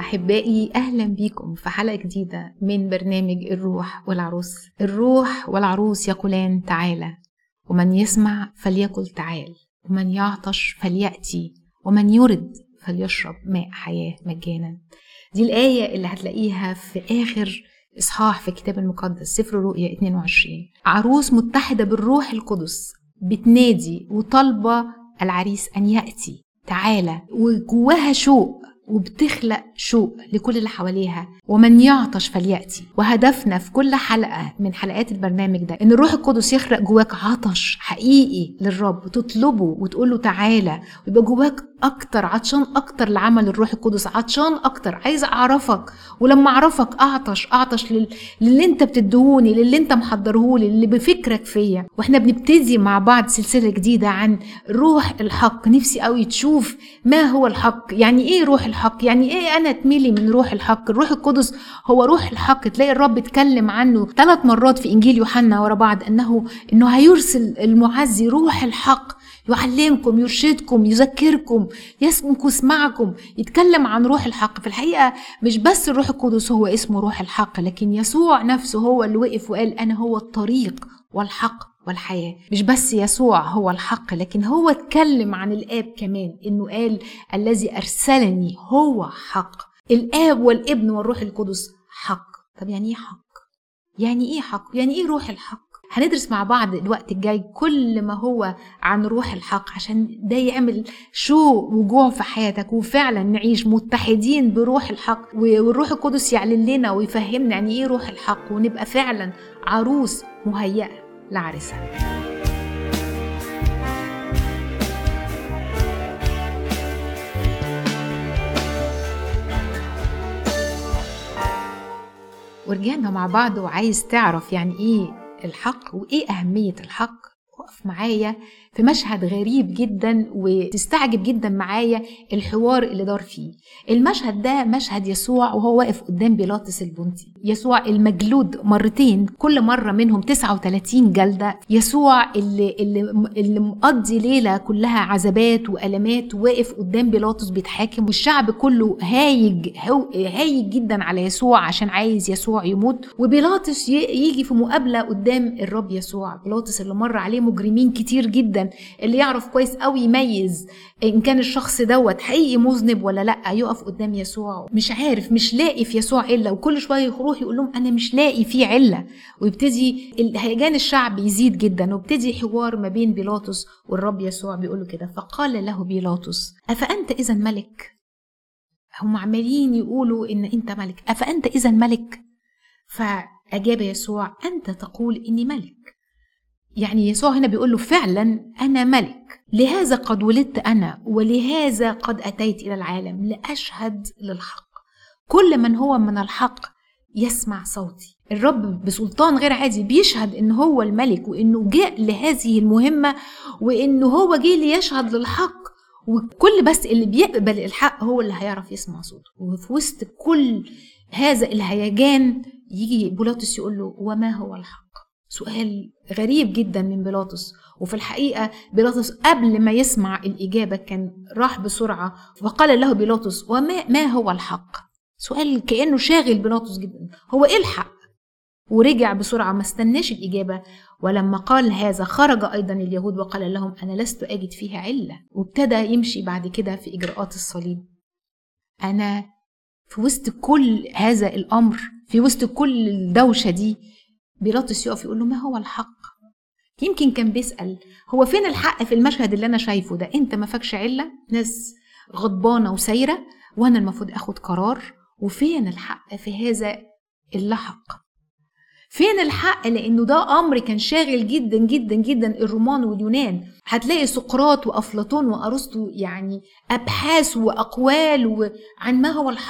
أحبائي أهلا بيكم في حلقة جديدة من برنامج الروح والعروس الروح والعروس يقولان تعالى ومن يسمع فليقل تعال ومن يعطش فليأتي ومن يرد فليشرب ماء حياة مجانا دي الآية اللي هتلاقيها في آخر إصحاح في الكتاب المقدس سفر رؤيا 22 عروس متحدة بالروح القدس بتنادي وطالبة العريس أن يأتي تعالى وجواها شوق وبتخلق شوق لكل اللي حواليها ومن يعطش فليأتي وهدفنا في كل حلقة من حلقات البرنامج ده ان الروح القدس يخلق جواك عطش حقيقي للرب تطلبه وتقول له تعالى ويبقى جواك اكتر عطشان اكتر لعمل الروح القدس عطشان اكتر عايز اعرفك ولما اعرفك اعطش اعطش لل... للي انت بتدهوني للي انت محضرهولي اللي بفكرك فيا واحنا بنبتدي مع بعض سلسله جديده عن روح الحق نفسي قوي تشوف ما هو الحق يعني ايه روح الحق يعني ايه انا اتملي من روح الحق الروح القدس هو روح الحق تلاقي الرب اتكلم عنه ثلاث مرات في انجيل يوحنا ورا بعض انه انه هيرسل المعزي روح الحق يعلمكم يرشدكم يذكركم يسمك معكم يتكلم عن روح الحق في الحقيقة مش بس الروح القدس هو اسمه روح الحق لكن يسوع نفسه هو اللي وقف وقال أنا هو الطريق والحق والحياة مش بس يسوع هو الحق لكن هو اتكلم عن الآب كمان إنه قال الذي أرسلني هو حق الآب والابن والروح القدس حق طب يعني إيه حق؟ يعني إيه حق؟ يعني إيه روح الحق؟ هندرس مع بعض الوقت الجاي كل ما هو عن روح الحق عشان ده يعمل شو وجوع في حياتك وفعلا نعيش متحدين بروح الحق والروح القدس يعلن لنا ويفهمنا يعني ايه روح الحق ونبقى فعلا عروس مهيئه لعرسها ورجعنا مع بعض وعايز تعرف يعني ايه الحق وايه اهميه الحق وقف معايا في مشهد غريب جدا وتستعجب جدا معايا الحوار اللي دار فيه المشهد ده مشهد يسوع وهو واقف قدام بيلاطس البنطي يسوع المجلود مرتين كل مرة منهم 39 جلدة يسوع اللي, اللي, اللي مقضي ليلة كلها عذابات وألمات واقف قدام بيلاطس بيتحاكم والشعب كله هايج هايج جدا على يسوع عشان عايز يسوع يموت وبيلاطس يجي في مقابلة قدام الرب يسوع بيلاطس اللي مر عليه مجرمين كتير جدا اللي يعرف كويس قوي يميز ان كان الشخص دوت حقيقي مذنب ولا لا يقف قدام يسوع مش عارف مش لاقي في يسوع عله وكل شويه يروح يقول لهم انا مش لاقي فيه عله ويبتدي هيجان الشعب يزيد جدا وابتدي حوار ما بين بيلاطس والرب يسوع بيقول له كده فقال له بيلاطس افانت اذا ملك هم عمالين يقولوا ان انت ملك افانت اذا ملك فاجاب يسوع انت تقول اني ملك يعني يسوع هنا بيقول له فعلا انا ملك لهذا قد ولدت انا ولهذا قد اتيت الى العالم لاشهد للحق كل من هو من الحق يسمع صوتي الرب بسلطان غير عادي بيشهد ان هو الملك وانه جاء لهذه المهمه وانه هو جه ليشهد للحق وكل بس اللي بيقبل الحق هو اللي هيعرف يسمع صوته وفي وسط كل هذا الهيجان يجي بيلاطس يقول له وما هو الحق سؤال غريب جدا من بيلاطس وفي الحقيقة بيلاطس قبل ما يسمع الإجابة كان راح بسرعة وقال له بيلاطس وما ما هو الحق سؤال كأنه شاغل بيلاطس جدا هو إيه الحق ورجع بسرعة ما استناش الإجابة ولما قال هذا خرج أيضا اليهود وقال لهم أنا لست أجد فيها علة وابتدى يمشي بعد كده في إجراءات الصليب أنا في وسط كل هذا الأمر في وسط كل الدوشة دي بيلاطس يقف يقول له ما هو الحق يمكن كان بيسأل هو فين الحق في المشهد اللي أنا شايفه ده أنت ما فاكش علة ناس غضبانة وسايرة وأنا المفروض أخد قرار وفين الحق في هذا اللحق فين الحق لانه ده امر كان شاغل جدا جدا جدا الرومان واليونان هتلاقي سقراط وافلاطون وارسطو يعني ابحاث واقوال عن ما هو الحق